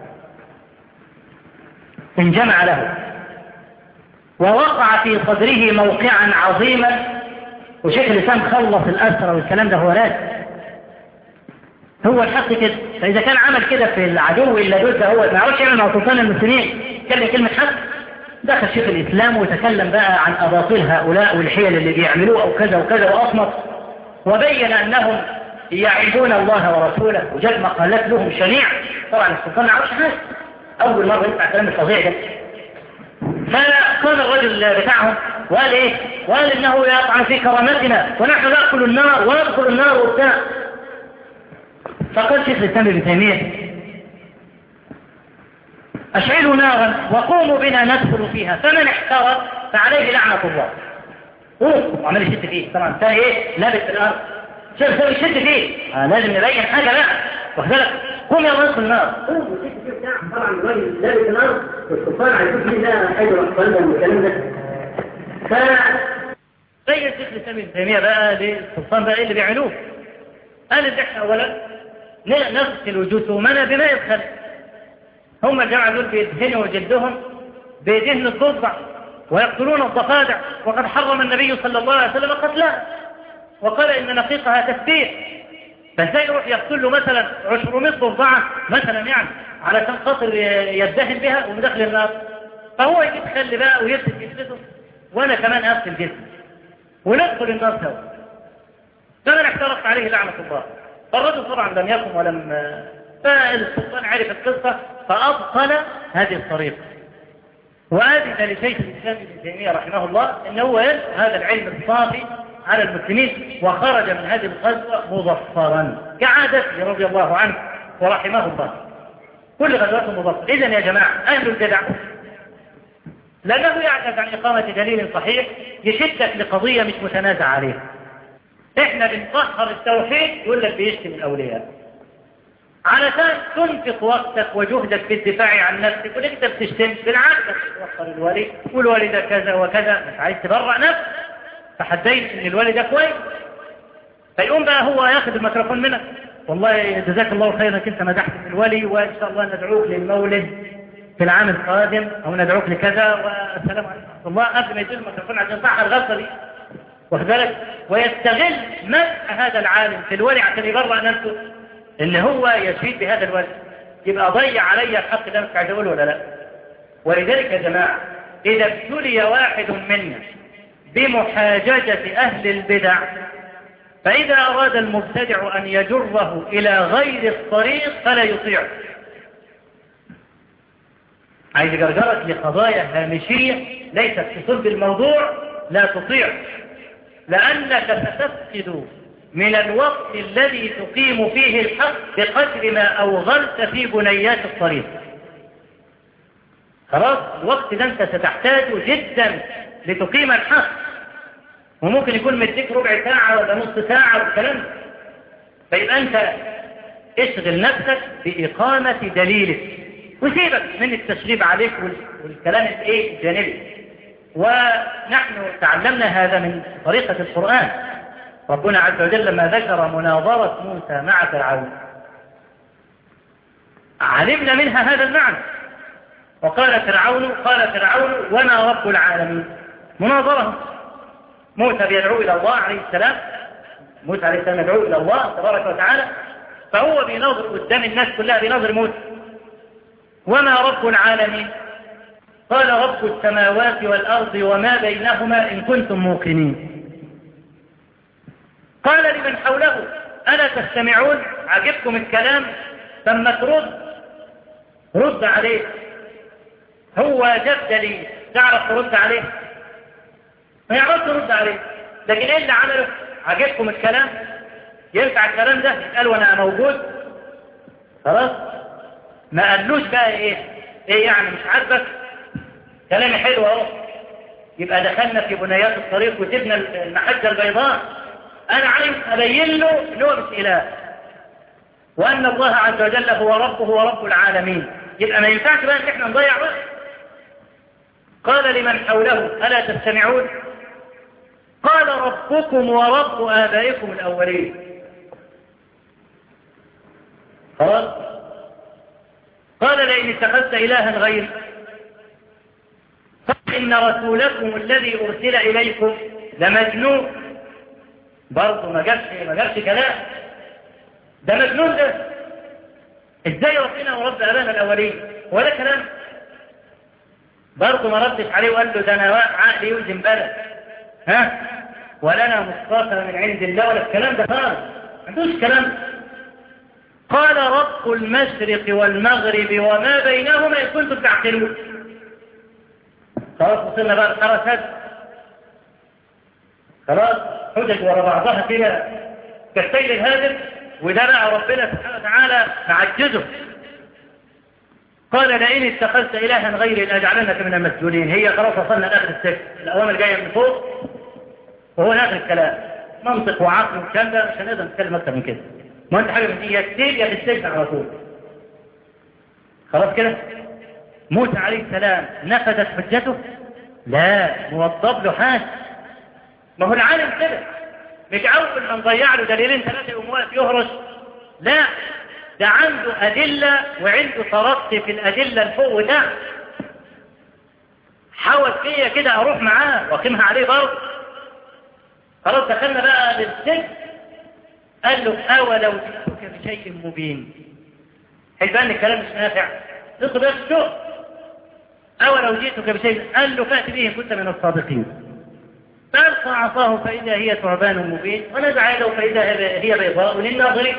انجمع له ووقع في صدره موقعا عظيما وشيخ الإسلام خلص الأسرة والكلام ده هو راد هو الحق كده فإذا كان عمل كده في العدو إلا دول هو ما يعرفش يعمل مع سلطان المسلمين يتكلم كلمة حق دخل شيخ الإسلام وتكلم بقى عن أباطيل هؤلاء والحيل اللي بيعملوه أو كذا وكذا وأصمت وبين أنهم يعيدون الله ورسوله وجد مقالات لهم شنيع طبعا السلطان ما يعرفش حاجة أول مرة يسمع كلام الفظيع ده فقال الرجل بتاعهم وقال ايه وقال انه يطعن في كرامتنا ونحن نأكل النار وندخل النار وبتاع فقال شيخ الاسلام ابن تيمية اشعلوا نارا وقوموا بنا ندخل فيها فمن احترق فعليه لعنة الله قوم وعمل يشد فيه طبعا انت ايه لابس في الارض شوف شوف يشد فيه آه لازم نبين حاجة بقى واخد بالك قوم يا ندخل النار قوم وشد فيه بتاع طبعا الراجل لابس في الارض والسلطان عايزين فيه ده حلو الاطفال والكلام ده ف زي الشيخ الاسلام ابن تيميه بقى للسلطان بقى ايه اللي بيعملوه قال ان احنا اولا نغسل جسومنا بماء الخل هم الجماعه دول بيدهنوا جلدهم بدهن الضفدع ويقتلون الضفادع وقد حرم النبي صلى الله عليه وسلم قتلها وقال ان نقيقها تسبيح فازاي يروح يقتل له مثلا 200 ضفدعه مثلا يعني علشان خاطر يدهن بها ومدخل النار فهو يجيب خل بقى ويغسل جسده وانا كمان اغسل جسمي وندخل النار سوا فمن احترقت عليه لعنة الله فالرجل طبعا لم يقم ولم فالسلطان عرف القصة فأبطل هذه الطريقة وأذن لشيخ الإسلام ابن تيمية رحمه الله أنه هو هذا العلم الصافي على المسلمين وخرج من هذه الغزوة مظفرا كعادته رضي الله عنه ورحمه الله كل غزوات مظفر إذن يا جماعة أهل البدع لأنه يعجز عن إقامة دليل صحيح يشدك لقضية مش متنازع عليها احنا بنطهر التوحيد يقول لك بيشتم الأولياء علشان تنفق وقتك وجهدك في الدفاع عن نفسك وانت بتشتم بالعكس توصل الولي والولي ده كذا وكذا مش عايز تبرع نفسك فحديت ان الولي ده كويس فيقوم بقى هو ياخد الميكروفون منك والله جزاك الله خيرا كنت مدحت في الولي وان شاء الله ندعوك للمولد في العام القادم او ندعوك لكذا والسلام عليكم ورحمه الله قبل ما يدير الميكروفون عشان صح الغلطه دي واخد بالك ويستغل مدح هذا العالم في الولي عشان يبرع نفسه ان هو يشيد بهذا الولي يبقى ضيع علي الحق ده مش عايز اقوله ولا لا ولذلك يا جماعه اذا ابتلي واحد منا بمحاججه اهل البدع فاذا اراد المبتدع ان يجره الى غير الطريق فلا يطيعه عايز يجرجرك لقضايا هامشية ليست في صلب الموضوع لا تطيع لأنك ستفقد من الوقت الذي تقيم فيه الحق بقدر ما أوغلت في بنيات الطريق خلاص الوقت ده أنت ستحتاجه جدا لتقيم الحق وممكن يكون مديك ربع ساعة ولا نص ساعة والكلام فيبقى أنت اشغل نفسك بإقامة دليلك وسيبك من التشريب عليك والكلام الايه الجانبي ونحن تعلمنا هذا من طريقة القرآن ربنا عز وجل لما ذكر مناظرة موسى مع فرعون علمنا منها هذا المعنى وقال فرعون قال فرعون وما رب العالمين مناظرة موسى بيدعو إلى الله عليه السلام موسى عليه السلام يدعو إلى الله تبارك وتعالى فهو بيناظر قدام الناس كلها بيناظر موسى وما رب العالمين قال رب السماوات والأرض وما بينهما إن كنتم موقنين قال لمن حوله ألا تستمعون عجبكم الكلام ثم ترد رد عليه هو جاب دليل تعرف ترد عليه ما يعرفش ترد عليه لكن ايه اللي عمله عجبكم الكلام ينفع الكلام ده يتقال وانا موجود خلاص ما قالوش بقى ايه ايه يعني مش عاجبك كلامي حلو اهو يبقى دخلنا في بنيات الطريق وسيبنا المحجة البيضاء انا عايز ابين له ان هو مش اله وان الله عز وجل هو ربه ورب العالمين يبقى ما ينفعش بقى ان احنا نضيع وقت قال لمن حوله الا تستمعون قال ربكم ورب ابائكم الاولين خلاص قال لئن اتخذت إلها غيري فإن رسولكم الذي أرسل إليكم لمجنون برضه ما جابش ما جابش كلام ده مجنون ده ازاي ربنا ورب ابانا الاولين ولا كلام برضه ما ردش عليه وقال له ده انا عقلي يوزن بلد ها ولنا مصطفى من عند الله ولا الكلام ده خالص ما عندوش كلام قال رب المشرق والمغرب وما بينهما إن كنتم تعقلون خلاص وصلنا بقى الخرسات خلاص حجج ورا بعضها كده كالسيل الهادف وده بقى ربنا سبحانه وتعالى معجزه قال لئن اتخذت إلها غيري لأجعلنك من المسجونين هي خلاص وصلنا لآخر السجن الأوامر جاية من فوق وهو آخر الكلام منطق وعقل والكلام ده مش هنقدر نتكلم أكثر من كده ما انت حاجة من دي يا كتير يا في السجن على طول خلاص كده موسى عليه السلام نفذت حجته لا موظف له حاجة ما هو العالم كده مش اول ما نضيع له دليلين ثلاثة يقوم واقف يهرش لا ده عنده أدلة وعنده ترقي في الأدلة الفوق وتحت حاول فيا كده أروح معاه وأقيمها عليه برضه خلاص دخلنا بقى للسجن قال له أولو جئتك بشيء مبين حيبان الكلام مش نافع ادخل بقى الشغل أولو جئتك بشيء قال له فأت به إن كنت من الصادقين فألقى عصاه فإذا هي ثعبان مبين ونزع يده فإذا هي بيضاء للناظرين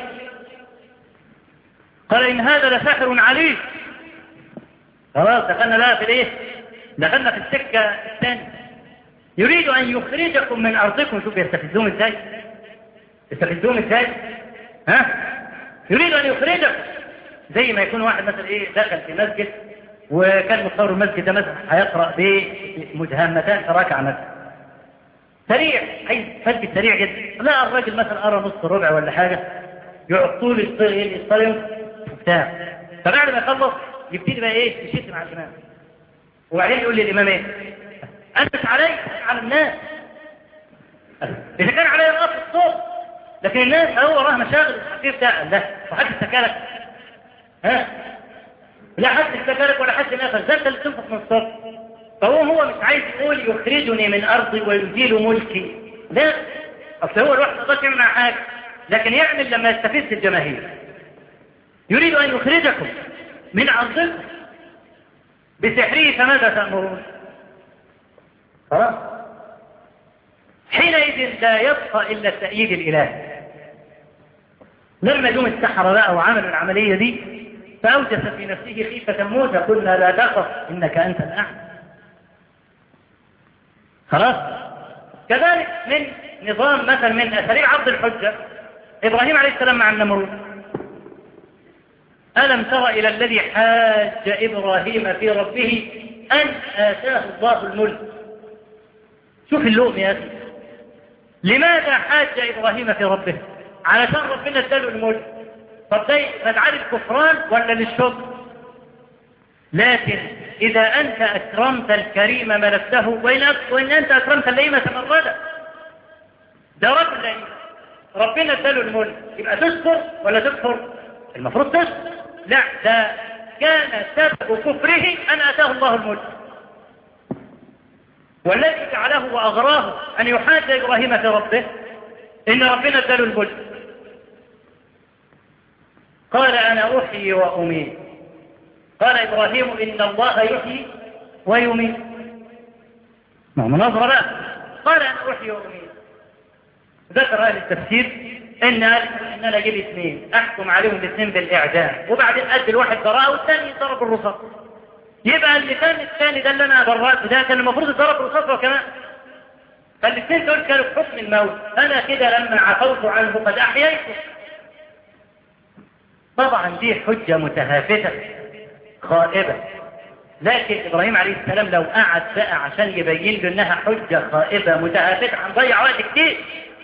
قال إن هذا لساحر عليم خلاص دخلنا بقى في الايه دخلنا في السكة الثانية يريد أن يخرجكم من أرضكم شوف يستفزون ازاي يستفزون ازاي ها يريد أن يخرجكم زي ما يكون واحد مثلا ايه دخل في مسجد وكان مصور المسجد ده مثلا هيقرأ بمدهمتان ركعة مثلا سريع عايز فجد سريع جدا لا الراجل مثلا قرا نص ربع ولا حاجة يقعد طول الصلاة وبتاع فبعد ما يخلص يبتدي بقى ايه يشد مع الامام وبعدين يقول للامام ايه انت علي على الناس اذا كان علي رأس الصوت لكن الناس هو وراها مشاغل الحقيقة بتاع ده وحد استكالك ها لا حد استكالك ولا حد نافذ ده انت اللي تنفق من الصوت فهو هو مش عايز يقول يخرجني من ارضي ويزيل ملكي لا اصل هو الواحد ما يقدرش يعمل حاجه لكن يعمل لما يستفز الجماهير يريد ان يخرجكم من ارضكم بسحره فماذا تامرون خلاص حينئذ لا يبقى الا التأييد الالهي لما جم السحرة بقى وعملوا العملية دي فأوجس في نفسه خيفة موسى قلنا لا تخف إنك أنت الأعلى خلاص كذلك من نظام مثلا من أساليب عرض الحجة إبراهيم عليه السلام مع النمرود ألم تر إلى الذي حاج إبراهيم في ربه أن آتاه الله الملك شوف اللوم يا أخي لماذا حاج إبراهيم في ربه علشان ربنا اداله الملك طب ده مدعاة الكفران ولا للشكر لكن إذا أنت أكرمت الكريم ملكته وإن, وإن أنت أكرمت اللئيم تمرده ده رب اللئيم ربنا اداله الملك يبقى تشكر ولا تكفر المفروض تشكر لا ده كان سبب كفره أن أتاه الله الملك والذي جعله وأغراه أن يحاج إبراهيم في ربه إن ربنا اداله الملك قال أنا أحيي وأميت قال إبراهيم إن الله يحيي ويميت ما مناظرة بقى قال أنا أحيي وأميت ذكر أهل التفسير إن قال إن أنا أجيب اثنين أحكم عليهم الاثنين بالإعدام وبعدين أدي الواحد براءة والثاني يضرب بالرصاص يبقى المثال الثاني ده اللي أنا برأت ده كان المفروض يضرب بالرصاص هو كمان فالاثنين دول كانوا في حكم الموت أنا كده لما عفوت عنه قد أحييته طبعا دي حجة متهافتة خائبة لكن إبراهيم عليه السلام لو قعد بقى عشان يبين له إنها حجة خائبة متهافتة هنضيع وقت كتير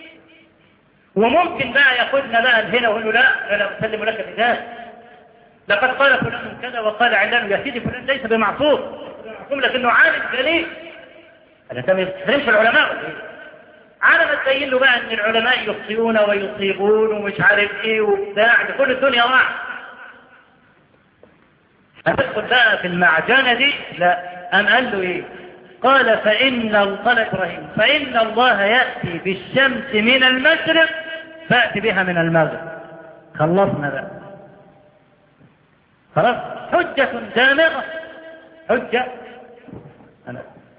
وممكن بقى ياخدنا بقى هنا ويقول له لا انا اسلم لك بذلك لقد قال فلان كذا وقال علان يا سيدي فلان ليس بمعصوم معصوم لكنه عالم جليل انت ما تفهمش العلماء ولا ايه على ما تبين له بقى ان العلماء يخطئون ويصيبون ومش عارف ايه وبتاع ده كل الدنيا واحد هتدخل بقى في المعجنه دي لا ام قال له ايه قال فإن قال إبراهيم فإن الله يأتي بالشمس من المشرق فأتي بها من المغرب خلصنا بقى خلاص حجة دامغة حجة أنا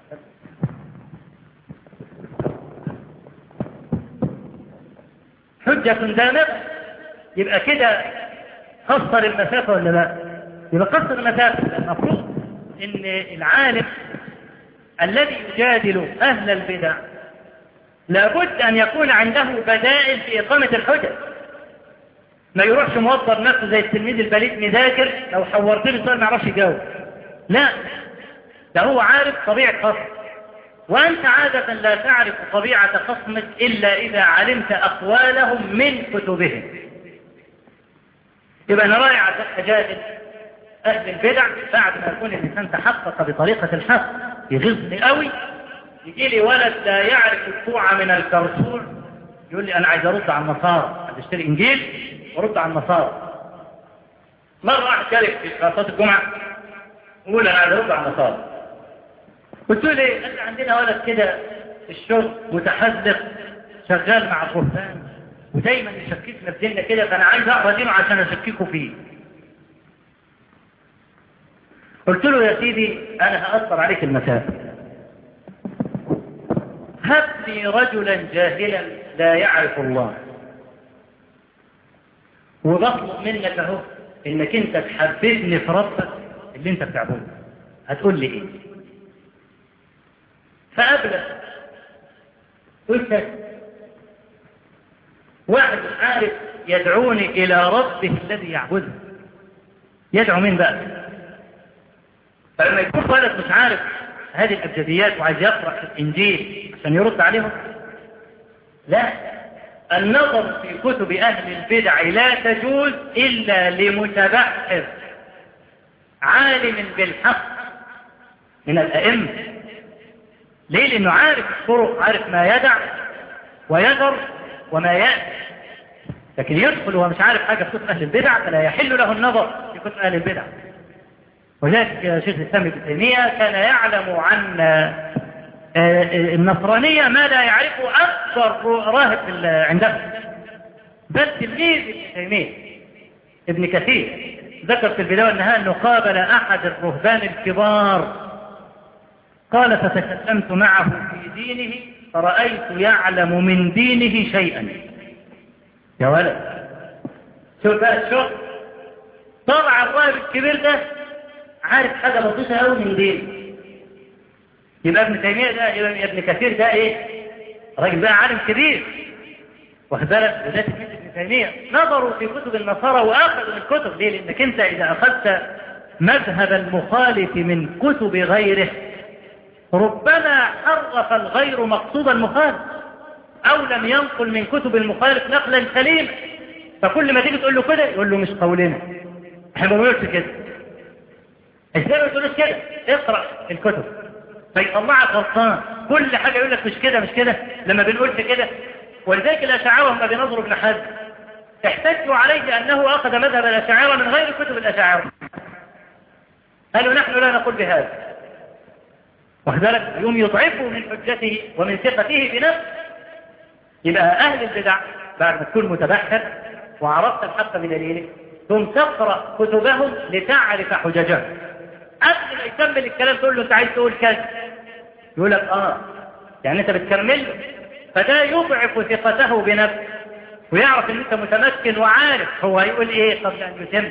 حجة دامغة يبقى كده قصر المسافة ولا لا يبقى قصر المسافة المفروض ان العالم الذي يجادل أهل البدع لابد أن يكون عنده بدائل في إقامة الحجج ما يروحش موظف نفسه زي التلميذ البليد مذاكر لو حورت له سؤال ما يعرفش يجاوب لا ده هو عارف طبيعة خصم وأنت عادة لا تعرف طبيعة خصمك إلا إذا علمت أقوالهم من كتبهم يبقى أنا رايع أجادل أهل البدع بعد ما يكون الإنسان تحقق بطريقة الحق يغزني قوي يجي لي ولد لا يعرف الكوعة من الكرسول يقول لي أنا عايز أرد على النصارى عايز أشتري إنجيل وأرد على النصارى مرة واحد جالي في صلاة الجمعة يقول أنا عايز أرد على النصارى قلت له ليه؟ قال لي عندنا ولد كده في الشغل متحذق شغال مع الرهبان ودايما يشككنا في ديننا كده فأنا عايز أقرأ دينه عشان أشككه فيه قلت له يا سيدي أنا هأثر عليك المسافة هب لي رجلا جاهلا لا يعرف الله وبطلب منك اهو انك انت تحببني في ربك اللي انت بتعبده هتقول لي ايه فأبلغ قلت واحد عارف يدعوني إلى ربه الذي يعبده يدعو مين بقى فلما يكون ولد مش عارف هذه الأبجديات وعايز يقرأ في الإنجيل عشان يرد عليهم لا النظر في كتب أهل البدع لا تجوز إلا لمتبحر عالم بالحق من الأئمة ليه لأنه عارف الطرق عارف ما يدع ويذر وما يأتي لكن يدخل وهو مش عارف حاجة في كتب أهل البدع فلا يحل له النظر في كتب أهل البدع وذلك شيخ الإسلام ابن تيمية كان يعلم عن النصرانية ما لا يعرفه أكثر راهب عندهم بل تلميذ ابن تيمية ابن كثير ذكر في البداية والنهاية أنه قابل أحد الرهبان الكبار قال فتكلمت معه في دينه فرأيت يعلم من دينه شيئا يا ولد شوف بقى الشغل طلع الراهب الكبير ده عارف حاجة بسيطة قوي من دين يبقى ابن تيمية ده يبقى ابن كثير ده ايه راجل بقى عالم كبير واخد بالك وده تلميذ ابن تيميه نظروا في كتب النصارى واخذوا من الكتب ليه؟ لانك انت اذا اخذت مذهب المخالف من كتب غيره ربما حرف الغير مقصود المخالف او لم ينقل من كتب المخالف نقلا سليما فكل ما تيجي تقول له كده يقول له مش قولنا احنا ما بنقولش كده ازاي ما تقولوش كده اقرا الكتب فيطلعك غلطان كل حاجه يقول لك مش كده مش كده لما بنقولش كده ولذلك الاشاعره هم بينظروا ابن حزم احتجوا عليه انه اخذ مذهب الاشاعره من غير كتب الاشاعره قالوا نحن لا نقول بهذا واخد بالك يوم يضعفوا من حجته ومن ثقته بنفسه يبقى اهل البدع بعد ما تكون متبحر وعرفت الحق بدليله ثم تقرا كتبهم لتعرف حججهم قبل ما يكمل الكلام تقول له انت عايز تقول كذا يقول لك اه يعني انت بتكمل له فده يضعف ثقته بنفسه ويعرف ان انت متمكن وعارف هو هيقول ايه قبل ان يتم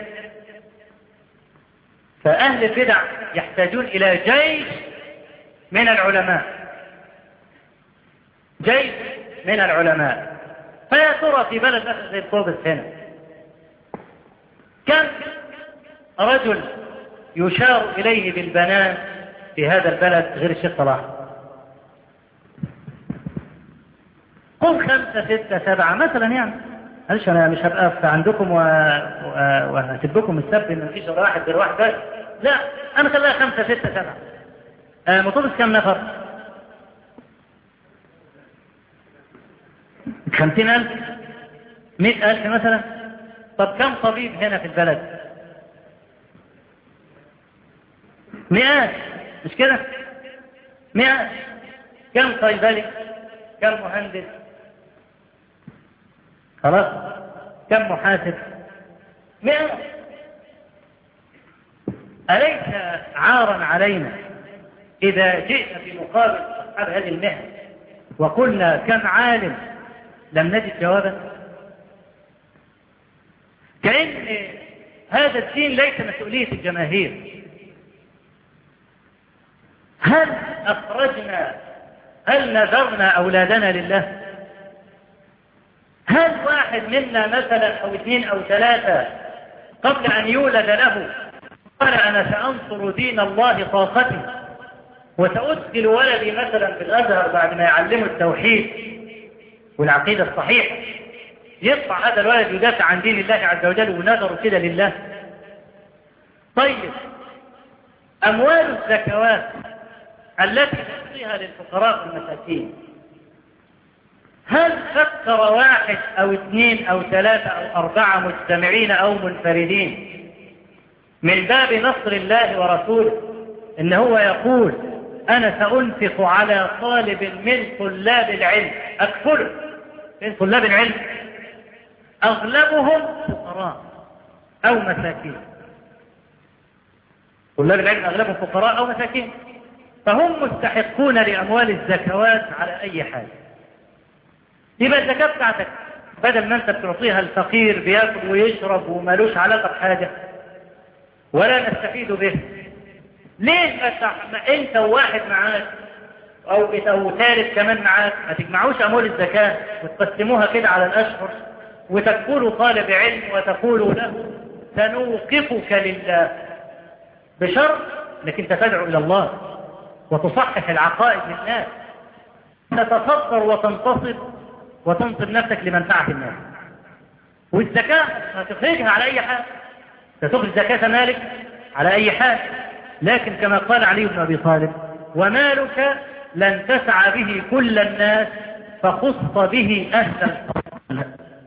فاهل البدع يحتاجون الى جيش من العلماء جيش من العلماء فيا ترى في بلد مثل زي الطوبس هنا كم رجل يشار إليه بالبنان في هذا البلد غير الشيخ صلاح قل خمسة ستة سبعة مثلا يعني معلش أنا مش هبقى في عندكم و... و... وهسيبكم السبت إن مفيش ولا واحد غير واحد بس لا أنا خليها خمسة ستة سبعة آه مطوبس كم نفر؟ خمسين ألف مئة ألف مثلا طب كم طبيب هنا في البلد مئات مش كده مئات كم صيدلي كم مهندس خلاص كم محاسب مئات أليس عارا علينا إذا جئنا في مقابل أصحاب هذه المهنة وقلنا كم عالم لم نجد جوابا كأن هذا الدين ليس مسؤولية الجماهير هل أخرجنا هل نذرنا أولادنا لله هل واحد منا مثلا أو اثنين أو ثلاثة قبل أن يولد له قال أنا سأنصر دين الله طاقتي وسأدخل ولدي مثلا في الأزهر بعد ما يعلمه التوحيد والعقيدة الصحيحة يطلع هذا الولد يدافع عن دين الله عز وجل ونذر كده لله طيب أموال الزكوات التي نعطيها للفقراء والمساكين هل فكر واحد أو اثنين أو ثلاثة أو أربعة مجتمعين أو منفردين من باب نصر الله ورسوله إن هو يقول أنا سأنفق على طالب من طلاب العلم أكفله من طلاب العلم أغلبهم فقراء أو مساكين طلاب العلم أغلبهم فقراء أو مساكين فهم مستحقون لأموال الزكوات على أي حال يبقى الزكاة بتاعتك بدل ما أنت بتعطيها الفقير بياكل ويشرب ومالوش علاقة بحاجة ولا نستفيد به ليه ما انت وواحد معاك او او ثالث كمان معاك ما تجمعوش اموال الزكاة وتقسموها كده على الاشهر وتقول طالب علم وتقول له سنوقفك لله بشرط انك انت تدعو الى الله وتصحح العقائد للناس تتصدر وتنتصب وتنصب نفسك لمنفعة الناس والزكاة هتخرجها على أي حال تخرج زكاة مالك على أي حال لكن كما قال علي بن أبي طالب ومالك لن تسعى به كل الناس فخص به أهل الفضل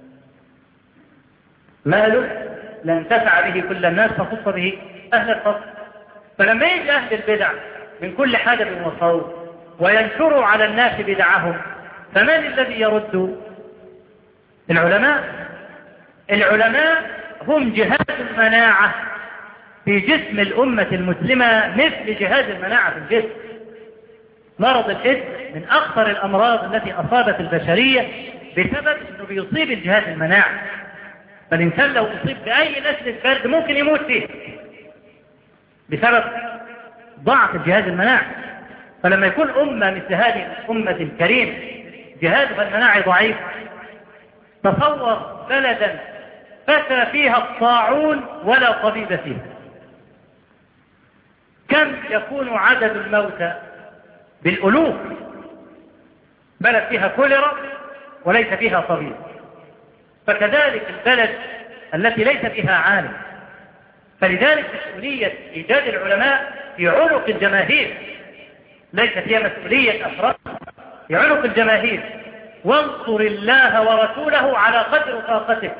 مالك لن تسعى به كل الناس فخص به أهل الفضل فلما يجي أهل البدع من كل حاجة وصوت وينشروا على الناس بدعهم فمن الذي يرد العلماء العلماء هم جهاز المناعة في جسم الأمة المسلمة مثل جهاز المناعة في الجسم مرض الإثم من أخطر الأمراض التي أصابت البشرية بسبب أنه بيصيب الجهاز المناعي فالإنسان لو أصيب بأي نسل برد ممكن يموت فيه بسبب ضعف الجهاز المناعي فلما يكون أمة مثل هذه الأمة الكريمة جهازها المناعي ضعيف تصور بلدا فتى فيها الطاعون ولا طبيب فيها كم يكون عدد الموتى بالألوف بلد فيها كوليرا وليس فيها طبيب فكذلك البلد التي ليس فيها عالم فلذلك مسؤولية إيجاد العلماء في عنق الجماهير ليست هي مسؤولية أفراد في عنق الجماهير وانصر الله ورسوله على قدر طاقته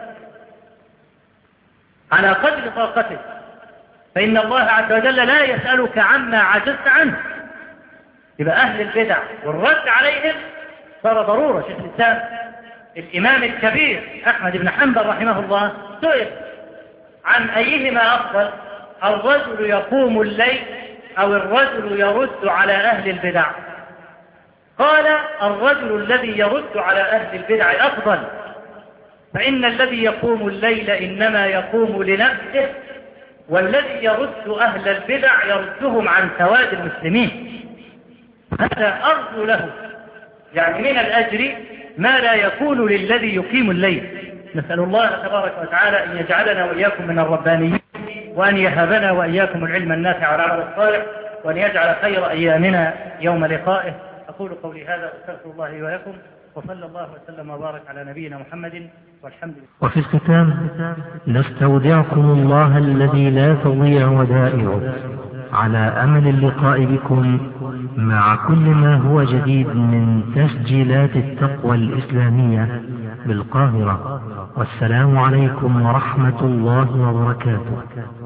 على قدر طاقته فإن الله عز وجل لا يسألك عما عجزت عنه يبقى أهل البدع والرد عليهم صار ضرورة شيخ الإسلام الإمام الكبير أحمد بن حنبل رحمه الله سئل عن أيهما أفضل الرجل يقوم الليل أو الرجل يرد على أهل البدع قال الرجل الذي يرد على أهل البدع أفضل فإن الذي يقوم الليل إنما يقوم لنفسه والذي يرد أهل البدع يردهم عن سواد المسلمين هذا أرجو له يعني من الأجر ما لا يكون للذي يقيم الليل نسأل الله تبارك وتعالى أن يجعلنا وإياكم من الربانيين وأن يهبنا وإياكم العلم النافع والعمل الصالح وأن يجعل خير أيامنا يوم لقائه أقول قولي هذا أستغفر الله لي ولكم وصلى الله وسلم وبارك على نبينا محمد والحمد لله وفي الختام نستودعكم الله الذي لا تضيع ودائعه على أمل اللقاء بكم مع كل ما هو جديد من تسجيلات التقوى الإسلامية بالقاهرة والسلام عليكم ورحمة الله وبركاته